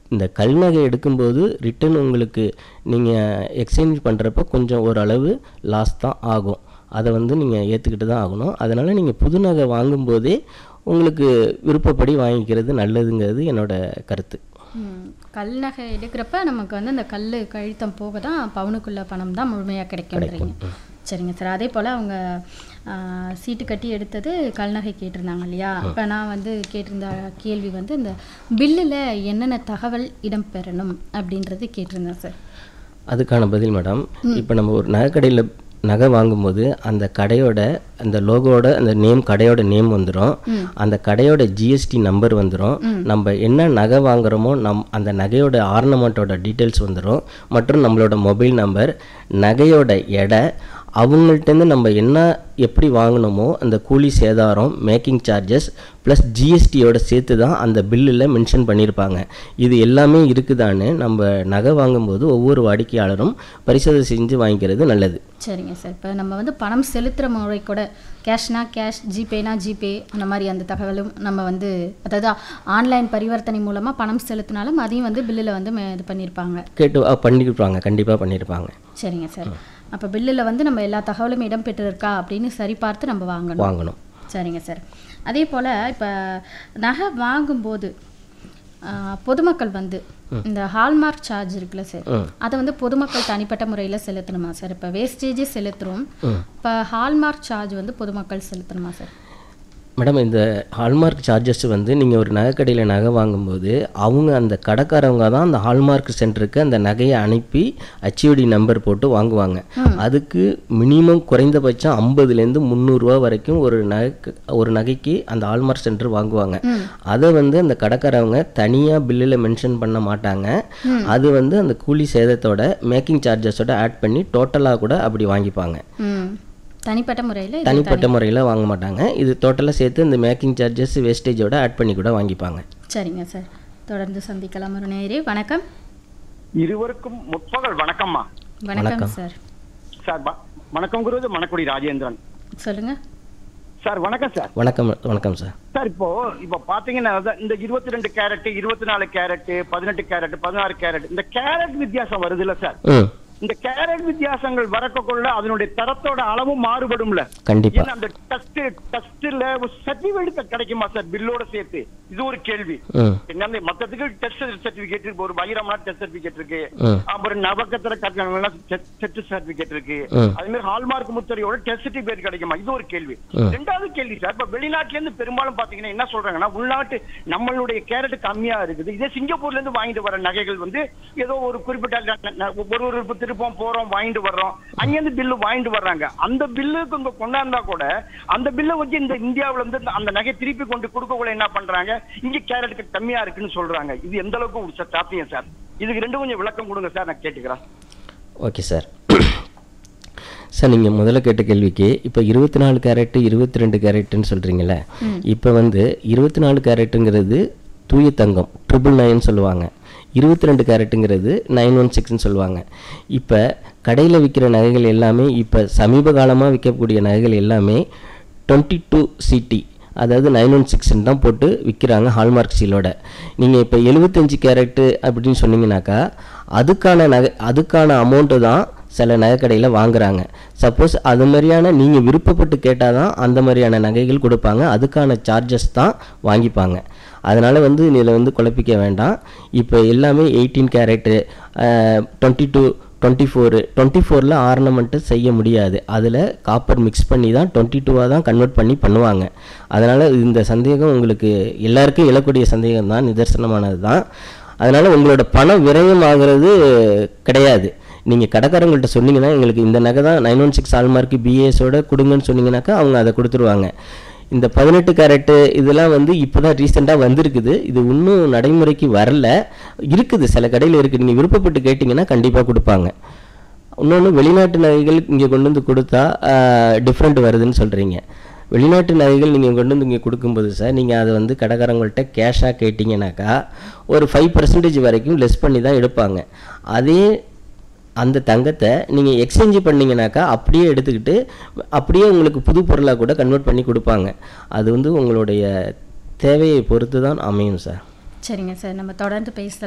இந்த கல் நகை எடுக்கும்போது ரிட்டன் உங்களுக்கு நீங்கள் எக்ஸ்சேஞ்ச் பண்ணுறப்ப கொஞ்சம் ஓரளவு லாஸ் தான் ஆகும் அதை வந்து நீங்கள் ஏற்றுக்கிட்டு தான் ஆகணும் அதனால் நீங்கள் புது நகை வாங்கும்போதே உங்களுக்கு விருப்பப்படி வாங்கிக்கிறது நல்லதுங்கிறது என்னோட கருத்து ம், கல் நகை எடுக்கிறப்ப நமக்கு வந்து அந்த கல் கழித்தம் போக தான் பவுனுக்குள்ள பணம் தான் முழுமையாக கிடைக்கும்ன்றீங்க சரிங்க சார் அதே போல் அவங்க ஆ, சீட்டு கட்டி எடுத்தது கல் நகை கேட்டிருந்தாங்க இல்லையா இப்போ நான் வந்து கேட்டிருந்த கேள்வி வந்து இந்த பில்லில் என்னென்ன தகவல் இடம்பெறணும் அப்படின்றது கேட்டிருந்தேன் சார் அதுக்கான பதில் மேடம் இப்போ நம்ம ஒரு நகைக்கடையில் நகை வாங்கும்போது அந்த கடையோட அந்த லோகோட அந்த நேம் கடையோட நேம் வந்துடும் அந்த கடையோட ஜிஎஸ்டி நம்பர் வந்துடும் நம்ம என்ன நகை வாங்குறோமோ நம் அந்த நகையோட ஆர்னமெண்ட்டோட டீட்டெயில்ஸ் வந்துடும் மற்றும் நம்மளோட மொபைல் நம்பர் நகையோட எடை அவங்கள்ட்டேருந்து நம்ம என்ன எப்படி வாங்கினோமோ அந்த கூலி சேதாரம் மேக்கிங் சார்ஜஸ் ப்ளஸ் ஜிஎஸ்டியோட சேர்த்து தான் அந்த பில்லில் மென்ஷன் பண்ணியிருப்பாங்க இது எல்லாமே இருக்குதான்னு நம்ம நகை வாங்கும்போது ஒவ்வொரு வாடிக்கையாளரும் பரிசோதனை செஞ்சு வாங்கிக்கிறது நல்லது சரிங்க சார் இப்போ நம்ம வந்து பணம் செலுத்துகிற முறை கூட கேஷ்னா கேஷ் ஜிபேனா ஜிபே அந்த மாதிரி அந்த தகவலும் நம்ம வந்து அதாவது ஆன்லைன் பரிவர்த்தனை மூலமாக பணம் செலுத்தினாலும் அதையும் வந்து பில்லில் வந்து மே- இது பண்ணியிருப்பாங்க கேட்டு ஆ, பண்ணியிருப்பாங்க கண்டிப்பாக பண்ணியிருப்பாங்க சரிங்க சார் அப்போ பில்லில் வந்து நம்ம எல்லா தகவலும் இடம்பெற்றிருக்கா அப்படின்னு சரி பார்த்து நம்ம வாங்கணும் வாங்கணும் சரிங்க சார் அதே போல் இப்போ நகை வாங்கும்போது ஆ, பொதுமக்கள் வந்து இந்த ஹால்மார்க் சார்ஜ் இருக்குல்ல சார் அதை வந்து பொதுமக்கள் தனிப்பட்ட முறையில் செலுத்தணுமா சார் இப்போ வேஸ்டேஜே செலுத்துகிறோம் இப்போ ஹால்மார்க் சார்ஜ் வந்து பொதுமக்கள் செலுத்தணுமா சார் மேடம் இந்த ஹால்மார்க் சார்ஜஸ் வந்து நீங்கள் ஒரு நகைக்கடையில் நகை வாங்கும்போது அவங்க அந்த கடைக்காரவங்க தான் அந்த ஹால்மார்க் சென்டருக்கு அந்த நகையை அனுப்பி ஹச்ஓடி நம்பர் போட்டு வாங்குவாங்க அதுக்கு மினிமம் குறைந்தபட்சம் ஐம்பதுலேருந்து முந்நூறுரூவா வரைக்கும் ஒரு நகைக்கு ஒரு நகைக்கு அந்த ஹால்மார்க் சென்டர் வாங்குவாங்க அதை வந்து அந்த கடைக்காரவங்க தனியாக பில்லில் மென்ஷன் பண்ண மாட்டாங்க அது வந்து அந்த கூலி சேதத்தோட மேக்கிங் சார்ஜஸோட ஆட் பண்ணி டோட்டலாக கூட அப்படி வாங்கிப்பாங்க ம் தனிப்பட்ட முறையில் தனிப்பட்ட முறையில் வாங்க மாட்டாங்க இது டோட்டலாக சேர்த்து இந்த மேக்கிங் சார்ஜஸ் வேஸ்டேஜோட ஆட் பண்ணி கூட வாங்கிப்பாங்க சரிங்க சார் தொடர்ந்து சந்திக்கலாம் ஒரு நேரே வணக்கம் இருவருக்கும் முற்பகல் வணக்கம்மா வணக்கம் சார் சார் வ- வணக்கம் குருது மணக்குடி ராஜேந்திரன் சொல்லுங்க சார் வணக்கம் சார் வணக்கம் வணக்கம் சார் சார் இப்போ இப்போ பாத்தீங்கன்னா அதான் இந்த இருபத்தி ரெண்டு கேரட் இருபத்தி நாலு கேரட் பதினெட்டு கேரட் பதினாறு கேரட் இந்த கேரட் வித்தியாசம் வருது இல்ல சார் ம் இந்த கேரட் வித்தியாசங்கள் வரக்கொள்ள அதனுடைய தரத்தோட அளவும் மாறுபடும்ல கண்டிப்பா ஏன்னா அந்த டெஸ்ட் டெஸ்ட்ல சர்டிபிகேட் கிடைக்குமா சார் பில்லோட சேர்த்து இது ஒரு கேள்வி ம் என்ன மத்ததுக்கு டெஸ்ட் சர்டிபிகேட் இருக்கு ஒரு வைரம்னா டெஸ்ட் சர்டிபிகேட் இருக்கு ம். அப்புறம் நவக்கத்திர கட்டணங்கள்லாம் டெஸ்ட் சர்டிபிகேட் இருக்கு ம். அதே மாதிரி ஹால்மார்க் முத்திரையோட டெஸ்ட் சர்டிபிகேட் கிடைக்குமா இது ஒரு கேள்வி ம். ரெண்டாவது கேள்வி சார் இப்ப வெளிநாட்டுல இருந்து பெரும்பாலும் பாத்தீங்கன்னா என்ன சொல்றாங்கன்னா உள்நாட்டு நம்மளுடைய கேரட் கம்மியா இருக்குது இதே சிங்கப்பூர்ல இருந்து வாங்கிட்டு வர நகைகள் வந்து ஏதோ ஒரு குறிப்பிட்ட ந- ந- ஒரு ஒரு திருப்பம் போறோம் வாங்கிட்டு வர்றோம் அங்கிருந்து பில்லு வாங்கிட்டு வர்றாங்க அந்த பில்லுக்கு இங்க கொண்டாந்தா கூட அந்த பில்லை வச்சு இந்த இந்தியாவுல இருந்து இந்த- அந்த நகை திருப்பி கொண்டு கொடுக்கக்குள்ள என்ன பண்றாங்க இங்க கேரட்டுக்கு கம்மியா இருக்குன்னு சொல்றாங்க இது எந்த அளவுக்கு ஒரு ச- சாத்தியம் சார் இதுக்கு ரெண்டு கொஞ்சம் விளக்கம் கொடுங்க சார் நான் கேட்டுக்கிறேன் ஓகே சார் சார் நீங்கள் முதல்ல கேட்ட கேள்விக்கு இப்போ இருபத்தி நாலு கேரட்டு இருபத்தி ரெண்டு கேரட்டுன்னு சொல்கிறீங்களே இப்போ வந்து இருபத்தி நாலு கேரட்டுங்கிறது தூய தங்கம் ட்ரிபிள் நைன் சொல்லுவாங்க இருபத்தி ரெண்டு கேரட்டுங்கிறது நைன் ஒன் சிக்ஸ்னு சொல்லுவாங்க இப்போ கடையில் விற்கிற நகைகள் எல்லாமே இப்போ சமீப காலமாக விற்கக்கூடிய நகைகள் எல்லாமே டுவெண்ட்டி டூ சிடி அதாவது நைன் ஒன் சிக்ஸ்ன்னு தான் போட்டு விற்கிறாங்க ஹால்மார்க் சீலோட நீங்கள் இப்போ எழுபத்தஞ்சு கேரட்டு அப்படின்னு சொன்னீங்கன்னாக்கா அதுக்கான நகை அதுக்கான அமௌண்ட்டு தான் சில நகைக்கடையில் வாங்குறாங்க சப்போஸ் அது மாதிரியான நீங்கள் விருப்பப்பட்டு கேட்டால் தான் அந்த மாதிரியான நகைகள் கொடுப்பாங்க அதுக்கான சார்ஜஸ் தான் வாங்கிப்பாங்க அதனால் வந்து இதில் வந்து குழப்பிக்க வேண்டாம் இப்போ எல்லாமே eighteen carat twenty two twenty four twenty ஃபோரில் ஆர்னமெண்ட்டு செய்ய முடியாது அதில் காப்பர் மிக்ஸ் பண்ணி தான் டுவெண்ட்டி டூவாக தான் கன்வெர்ட் பண்ணி பண்ணுவாங்க அதனால் இந்த சந்தேகம் உங்களுக்கு எல்லாருக்கும் எழக்கூடிய சந்தேகம் தான் நிதர்சனமானது தான் அதனால் உங்களோட பணம் விரயம் ஆகிறது கிடையாது நீங்கள் கடைக்காரங்கள்ட்ட சொன்னீங்கன்னா எங்களுக்கு இந்த நகை தான் நைன் ஒன் சிக்ஸ் ஆல்மார்க்கு பிஏஎஸோட கொடுங்கன்னு சொன்னீங்கன்னாக்கா அவங்க அதை கொடுத்துருவாங்க இந்த பதினெட்டு கேரட்டு இதெல்லாம் வந்து இப்போ தான் ரீசெண்டாக வந்திருக்குது இது இன்னும் நடைமுறைக்கு வரல இருக்குது சில கடையில் இருக்குது நீங்கள் விருப்பப்பட்டு கேட்டிங்கன்னா கண்டிப்பாக கொடுப்பாங்க இன்னொன்று வெளிநாட்டு நகைகள் இங்கே கொண்டு வந்து கொடுத்தா டிஃப்ரெண்ட் வருதுன்னு சொல்கிறீங்க வெளிநாட்டு நகைகள் நீங்கள் கொண்டு வந்து இங்கே கொடுக்கும்போது சார் நீங்கள் அதை வந்து கடைக்காரங்கள்ட்ட கேஷாக கேட்டிங்கனாக்கா ஒரு ஃபைவ் பர்சன்டேஜ் வரைக்கும் லெஸ் பண்ணி தான் எடுப்பாங்க அதே அந்த தங்கத்தை நீங்கள் எக்ஸ்சேஞ்ச் பண்ணீங்கனாக்கா அப்படியே எடுத்துக்கிட்டு அப்படியே உங்களுக்கு புது பொருளாக கூட கன்வெர்ட் பண்ணி கொடுப்பாங்க அது வந்து உங்களுடைய தேவையை பொறுத்து தான் அமையும் சார் சரிங்க சார் நம்ம தொடர்ந்து பேசலாம்